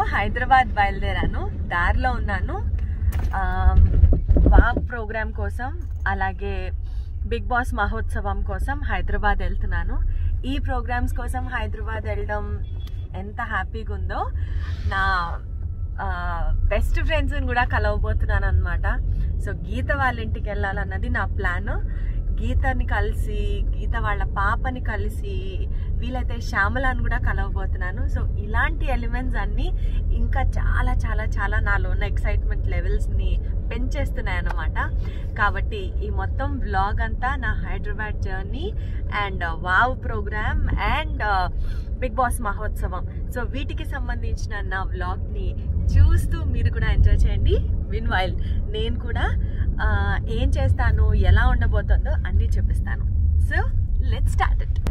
హైదరాబాద్ బయలుదేరాను దారిలో ఉన్నాను ఆమ్, వావ్ ప్రోగ్రామ్ కోసం అలాగే బిగ్ బాస్ మహోత్సవం కోసం హైదరాబాద్ వెళ్తున్నాను ఈ ప్రోగ్రామ్స్ కోసం హైదరాబాద్ వెళ్ళడం ఎంత హ్యాపీగా ఉందో నా బెస్ట్ ఫ్రెండ్స్ని కూడా కలవబోతున్నాను అనమాట సో గీత వాళ్ళ ఇంటికి వెళ్ళాలన్నది నా ప్లాన్ గీతని కలిసి గీత వాళ్ళ పాపని కలిసి వీలైతే శ్యామలాని కూడా కలవబోతున్నాను సో ఇలాంటి ఎలిమెంట్స్ అన్నీ ఇంకా చాలా చాలా చాలా నాలో ఉన్న ఎక్సైట్మెంట్ లెవెల్స్ని పెంచేస్తున్నాయి అన్నమాట కాబట్టి ఈ మొత్తం వ్లాగ్ అంతా నా Hyderabad journey and wow programme and Bigg Boss మహోత్సవం సో వీటికి సంబంధించిన నా వ్లాగ్ని చూస్తూ మీరు కూడా ఎంజాయ్ చేయండి విన్ వైల్ నేను కూడా ఆ, ఏం చేస్తాను ఎలా ఉండబోతుందో అన్నీ చూపిస్తాను so let start it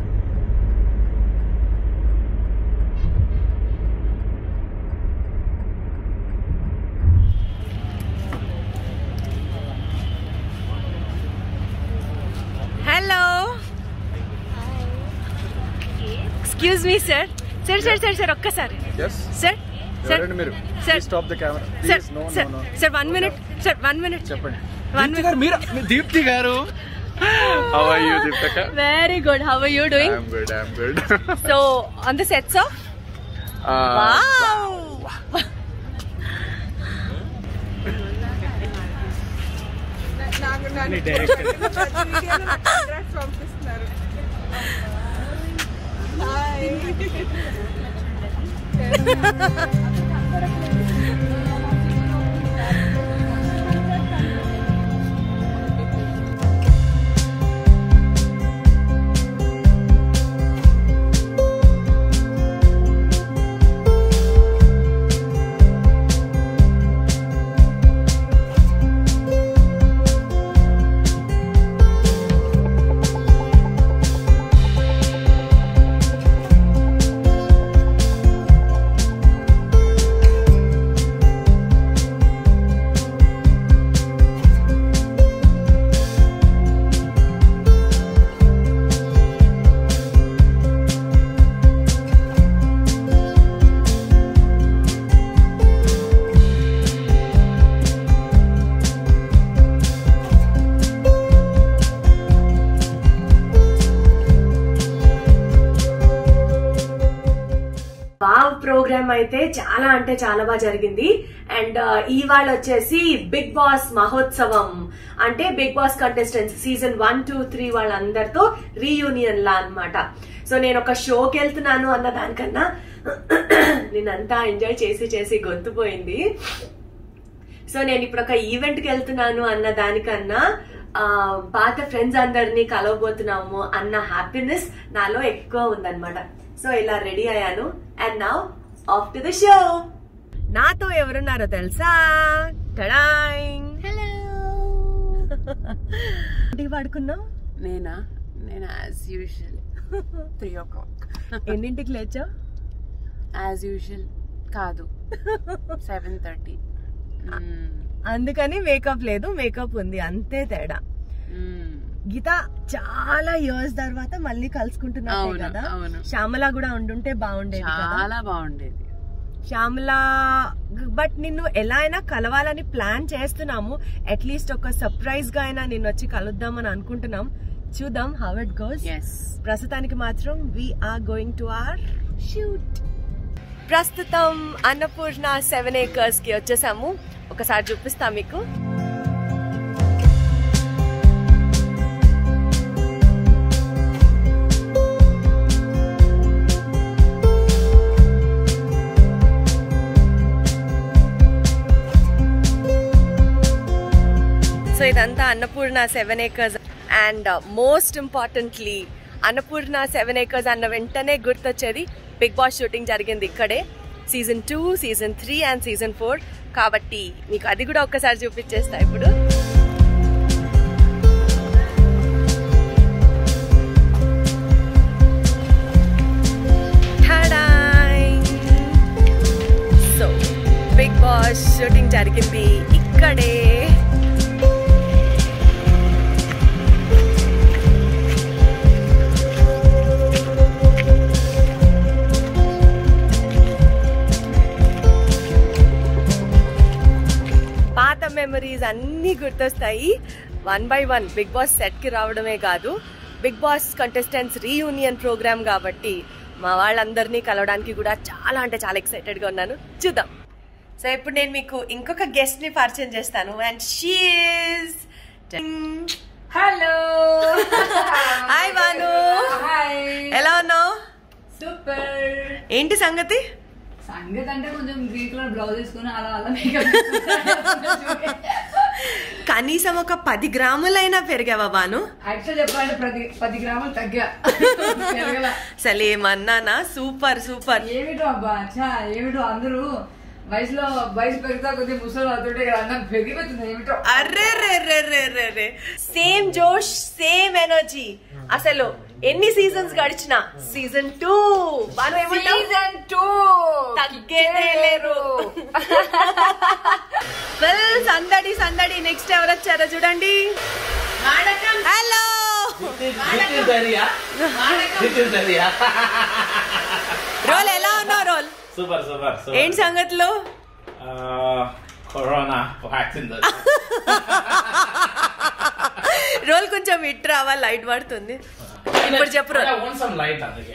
hello excuse me sir sir sir sir sir ఒక్కసారి ఎస్ సార్ సార్ ఎవరండి మీరు sir stop the camera sir please no no sir no sir one minute sir one minute చెప్పండి one Deepti garu మీరా మీ Deepti garu how are you దీప్తక very good how are you doing I'm good I'm good so on the sets of wow wow programme అయితే చాలా అంటే చాలా బాగా జరిగింది అండ్ ఇవాళ వచ్చేసి బిగ్ బాస్ మహోత్సవం అంటే Bigg Boss contestants season one two three వాళ్ళందరితో రీయూనియన్ లా అన్నమాట సో నేను ఒక షోకి వెళ్తున్నాను అన్న దానికన్నా నేనంతా ఎంజాయ్ చేసి చేసి గొంతుపోయింది సో నేను ఇప్పుడు ఒక ఈవెంట్ కి వెళ్తున్నాను అన్న దానికన్నా ఆ, పాత ఫ్రెండ్స్ అందరినీ కలవబోతున్నాము అన్న హ్యాపీనెస్ నాలో ఎక్కువ ఉందన్నమాట సో ఇలా రెడీ అయ్యాను and now off to the show నాతో ఎవరున్నారో తెలుసా టడాయింగ్ హలో ఇంటికి పడుకున్నావు నేనా నేను as usual three o'clock ఎన్నింటికి లేచావు యాజ్ యూజువల్ కాదు సెవెన్ థర్టీ అందుకని మేకప్ లేదు మేకప్ ఉంది అంతే తేడా గీత చాలా ఇయర్స్ తర్వాత మళ్ళీ కలుసుకుంటున్నావు అవును, కదా అవును. శ్యామల కూడా ఉండుంటే బాగుండేది కదా చాలా బాగుండేది శ్యామల బట్ నిన్ను ఎలా అయినా కలవాలని ప్లాన్ చేస్తున్నాము అట్లీస్ట్ ఒక సర్ప్రైజ్ గా అయినా నిన్ను వచ్చి కలుద్దామని అనుకుంటున్నాం చూద్దాం హౌ ఇట్ గోస్ ఎస్ ప్రస్తుతానికి మాత్రం we are going to our shoot ప్రస్తుతం అన్నపూర్ణ సెవెన్ ఏకర్స్ కి వచ్చేసాము ఒకసారి చూపిస్తా మీకు సో ఇదంతా Annapurna seven acres and most importantly Annapurna seven acres అన్న వెంటనే గుర్తొచ్చేది బిగ్ బాస్ షూటింగ్ జరిగింది ఇక్కడే season two season three and season four కాబట్టి మీకు అది కూడా ఒక్కసారి చూపించేస్తా ఇప్పుడు సో బిగ్ బాస్ షూటింగ్ జరిగింది ఇక్కడే మెమరీస్ అన్నీ గుర్తొస్తాయి one by one Bigg Boss సెట్కి రావడమే కాదు Bigg Boss contestants reunion programme కాబట్టి మా వాళ్ళందరినీ కలవడానికి కూడా చాలా అంటే చాలా ఎక్సైటెడ్గా ఉన్నాను చూద్దాం సో ఇప్పుడు నేను మీకు ఇంకొక గెస్ట్ ని పరిచయం చేస్తాను and she's hello hi Banu hi ఎలా ఉన్నావు సూపర్ ఏంటి సంగతి సంగతి అంటే కొంచెం గ్రీన్ కలర్ బ్లౌజ్ వేసుకుని అలా అలా మేకప్ కనీసం ఒక పది గ్రాములైనా పెరిగావా బాను యాక్చువల్ చెప్పాలంటే ప్రతి పది గ్రాములు తగ్గా పెరగల అసలు ఏమన్నానా సూపర్ సూపర్ ఏమిటో అబ్బా చా ఏమిటో అందరూ వయసులో వయసు పెరుగుతా కొద్దిగా ముసలు అవుతుంటే కదా అన్నం పెరిగిపోతుంది ఏమిటో అర్రే రే రే రే రే రే సేమ్ జోష్ సేమ్ ఎనర్జీ అసలు ఎన్ని సీజన్స్ గడిచినా సీజన్ టూ బాను ఏమంటావు సీజన్ టూ తగ్గేదే లేరు వెల్ సందడి సందడి నెక్స్ట్ ఎవరు వచ్చారో చూడండి హలో రోల్ ఎలా ఉన్నావు రోల్ సూపర్ సూపర్ ఏంటి సంగతులు కరోనా వ్యాక్సిన్ రోల్ కొంచెం ఇట్ రావా లైట్ పడుతుంది ఇప్పుడు చెప్పు రోల్ సమ్ లైట్ అందుకే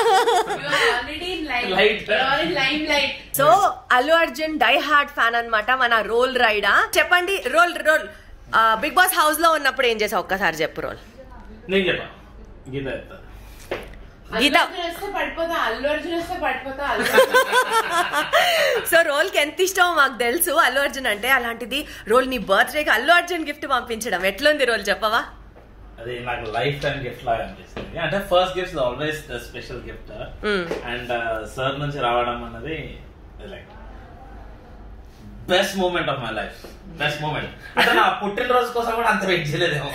light so Allu Arjun diehard fan అన్నమాట మన రోల్ రైడా చెప్పండి Roll Roll Bigg Boss house లో ఉన్నప్పుడు ఏం చేసావు ఒక్కసారి చెప్పు రోల్ నేను చెప్పా గీత చెప్తా గీత వస్తే పడిపోతా అల్లు అర్జున్ వస్తే పడిపోతా అల్లు సో రోల్ కి ఎంత ఇష్టమో మాకు తెలుసు అల్లు అర్జున్ అంటే అలాంటిది రోల్ నీ బర్త్డే కి అల్లు అర్జున్ గిఫ్ట్ పంపించడం ఎట్లుంది రోల్ చెప్పవా అది నాకు లైఫ్ టైం గిఫ్ట్ లాగా అనిపిస్తుంది అంటే first gift always the special gift and sir నుంచి రావడం అన్నది like best moment of my life best moment అంటే నా పుట్టినరోజు కోసం కూడా అంత వెయిట్ చేయలేదేమో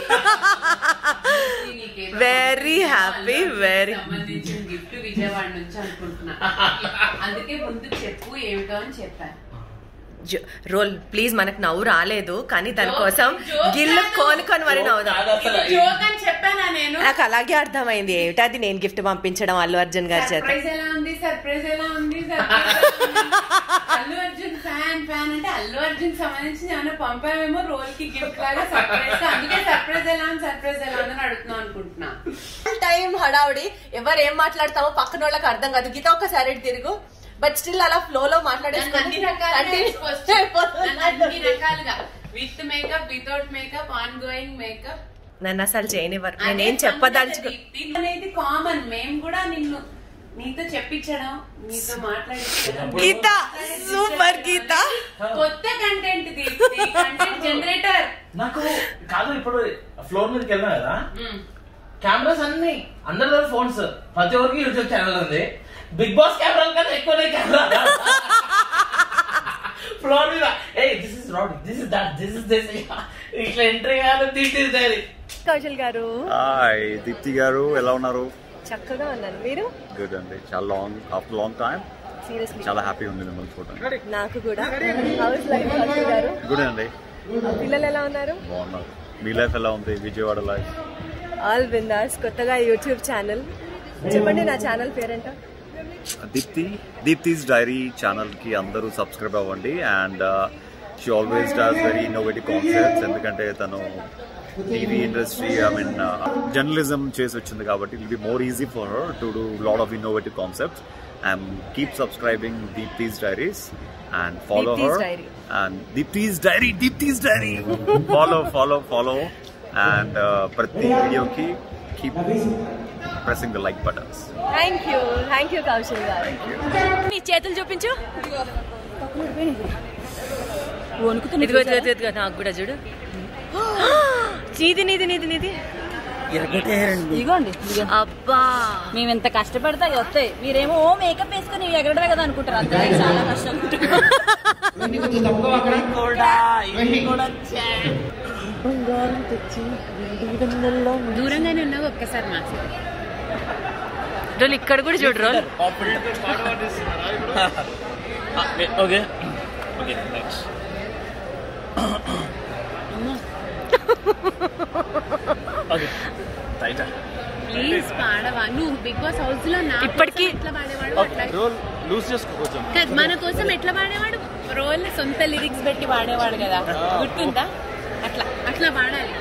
వెరీ హ్యాపీ వెరీ సంబంధించిన గిఫ్ట్ విజయవాడ నుంచి అనుకుంటున్నా అందుకే ముందు చెప్పు ఏమిటో అని చెప్పాను రోల్ ప్లీజ్ మనకు నవ్వు రాలేదు కానీ దానికోసం గిల్లు కోనుకొని మరి నవ్వుదాం కాదు అసలు. జోక్ అని చెప్పానా నేను నాకు అలాగే అర్థమైంది ఏమిటి అది నేను గిఫ్ట్ పంపించడం అల్లు అర్జున్ గారి చేత సర్ప్రైజ్ ఎలా ఉంది సర్ప్రైజ్ ఎలా ఉంది surprise ఎలా ఉంది? అల్లు అర్జున్ ఫ్యాన్ ఫ్యాన్ అంటే అల్లు అర్జున్ సంబంధించి ఏమైనా పంపామేమో రోల్ కి గిఫ్ట్ లాగా సర్ప్రైజ్ అందుకే సర్ప్రైజ్ ఎలా ఉంది సర్ప్రైజ్ ఎలా ఉంది అని అడుగుతున్నాం అనుకుంటున్నా టైం హడావుడి ఎవరు ఏం మాట్లాడతామో పక్కన వాళ్ళకి అర్థం కాదు గీత ఒకసారి ఇటు తిరుగు బట్ స్టిల్ అలా ఫ్లో లో నన్ను అన్ని రకాలుగా exposed నన్ను అన్ని రకాలుగా with makeup without makeup on going makeup నన్ను అసలు చేయనివ్వరు నేనేం చెప్పదలుచుకో అనేది కామన్ మేము కూడా నిన్ను నీతో చెప్పించడం నీతో మాట్లాడించడం గీత సూపర్ గీత కొత్త కంటెంట్ ఇది కంటెంట్ జనరేటర్ నాకు కాదు ఇప్పుడు ఫ్లోర్ మీదకి వెళ్ళినా కదా కెమెరాస్ అన్ని అందరి దగ్గర ఫోన్స్ ప్రతి ఒక్కరికి యూట్యూబ్ ఛానల్ ఉంది బిగ్ బాస్ కెమెరా కన్నా ఎక్కువనే కెమెరా ఫ్లోర్ మీద ఏ this is rod this is that this is this ఇట్లా ఎంట్రీ కాదు this is that Kaushal garu hi Deepti గారు ఎలా ఉన్నారు చక్కగా ఉన్నాను మీరు గుడ్ అండి చాలా long after long time seriously చాలా హ్యాపీ ఉంది మిమ్మల్ని చూడడానికి నాకు కూడా హౌస్ లైఫ్ కౌశల్ గారు గుడ్ అండి పిల్లలు ఎలా ఉన్నారు బాగున్నారు మీ లైఫ్ ఎలా ఉంది విజయవాడ లైఫ్ ఆల్ బిందాస్ కొత్తగా యూట్యూబ్ ఛానల్ చెప్పండి నా ఛానల్ పేరేంటో దీప్తి దీప్తిస్ డైరీ ఛానల్కి అందరూ సబ్స్క్రైబ్ అవ్వండి and she always does very innovative concepts ఎందుకంటే తను TV industry I mean journalism చేసి వచ్చింది కాబట్టి it be more easy for her to do lot of innovative concepts and keep subscribing Deepti's diaries and follow Deepti's her Diary. And Deepti's diary Deepti's diary follow follow follow and ప్రతి వీడియోకి keep pressing the like buttons thank you thank you Kaushal garu నీ చేతులు చూపించు ఇదిగో ఇదిగో, ఇదిగో, ఇదిగో నాకు కూడా చూడు నీది నీది నీది నీది ఇదిగోండి ఇదిగో. అబ్బా మేము ఎంత కష్టపడితే అవి వస్తాయి మీరేమో ఓ మేకప్ వేసుకుని ఎగరడమే కదా అనుకుంటారు అంతే చాలా కష్టం దూరంగానే ఉన్నావు ఒక్కసారి మాకు రోల్ ఇక్కడ కూడా చూడు Roll okay okay next okay టైటా ప్లీజ్ పాడవా నువ్వు బిగ్ బాస్ హౌస్ లో నా ఇప్పటికీ- కోసం ఎట్లా పాడేవాడు అట్లా రోల్ లూజ్ చేసుకో కొంచెం కాదు, మన కోసం ఎట్లా పాడేవాడు రోల్ సొంత లిరిక్స్ పెట్టి పాడేవాడు కదా గుర్తుందా అట్లా అట్లా పాడాలి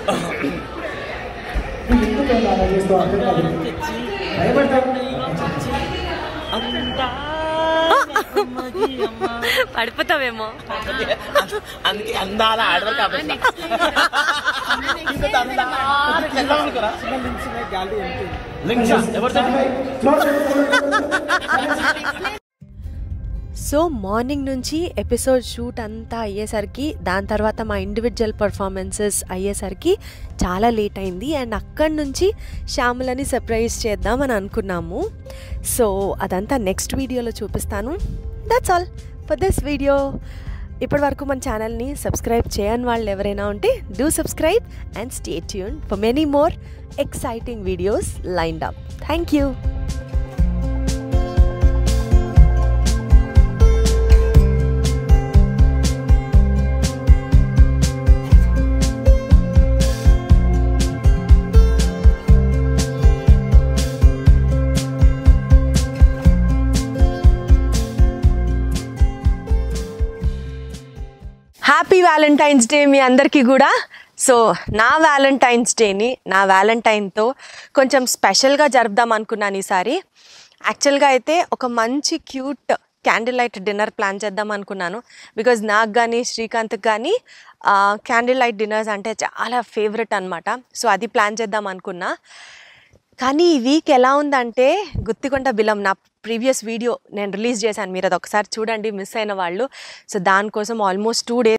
పడిపోతావేమో అందుకే అందాల ఆడవాళ్ళు కాబట్టి నెక్స్ట్ సో మార్నింగ్ నుంచి ఎపిసోడ్ షూట్ అంతా అయ్యేసరికి దాని తర్వాత మా ఇండివిజువల్ పర్ఫార్మెన్సెస్ అయ్యేసరికి చాలా లేట్ అయింది అండ్ అక్కడి నుంచి శ్యామలని సర్ప్రైజ్ చేద్దామని అనుకున్నాము సో అదంతా నెక్స్ట్ వీడియోలో చూపిస్తాను that's all for this video ఇప్పటి వరకు మన ఛానల్ని సబ్స్క్రైబ్ చేయని వాళ్ళు ఎవరైనా ఉంటే do subscribe and stay tuned for many more exciting videos lined up thank you happy Valentine's day మీ అందరికీ కూడా సో నా వ్యాలంటైన్స్ డేని నా వ్యాలంటైన్తో కొంచెం స్పెషల్గా జరుపుదాం అనుకున్నాను ఈసారి యాక్చువల్గా అయితే ఒక మంచి cute candle light dinner plan చేద్దాం అనుకున్నాను బికాజ్ నాకు కానీ శ్రీకాంత్కి కానీ క్యాండిల్ లైట్ డిన్నర్స్ అంటే చాలా ఫేవరెట్ అనమాట సో అది ప్లాన్ చేద్దాం అనుకున్నా కానీ ఈ వీక్ ఎలా ఉందంటే గుత్తికొండ బిలం నా ప్రీవియస్ వీడియో నేను రిలీజ్ చేశాను మీరు అది ఒకసారి చూడండి మిస్ అయిన వాళ్ళు సో దానికోసం ఆల్మోస్ట్ టూ డేస్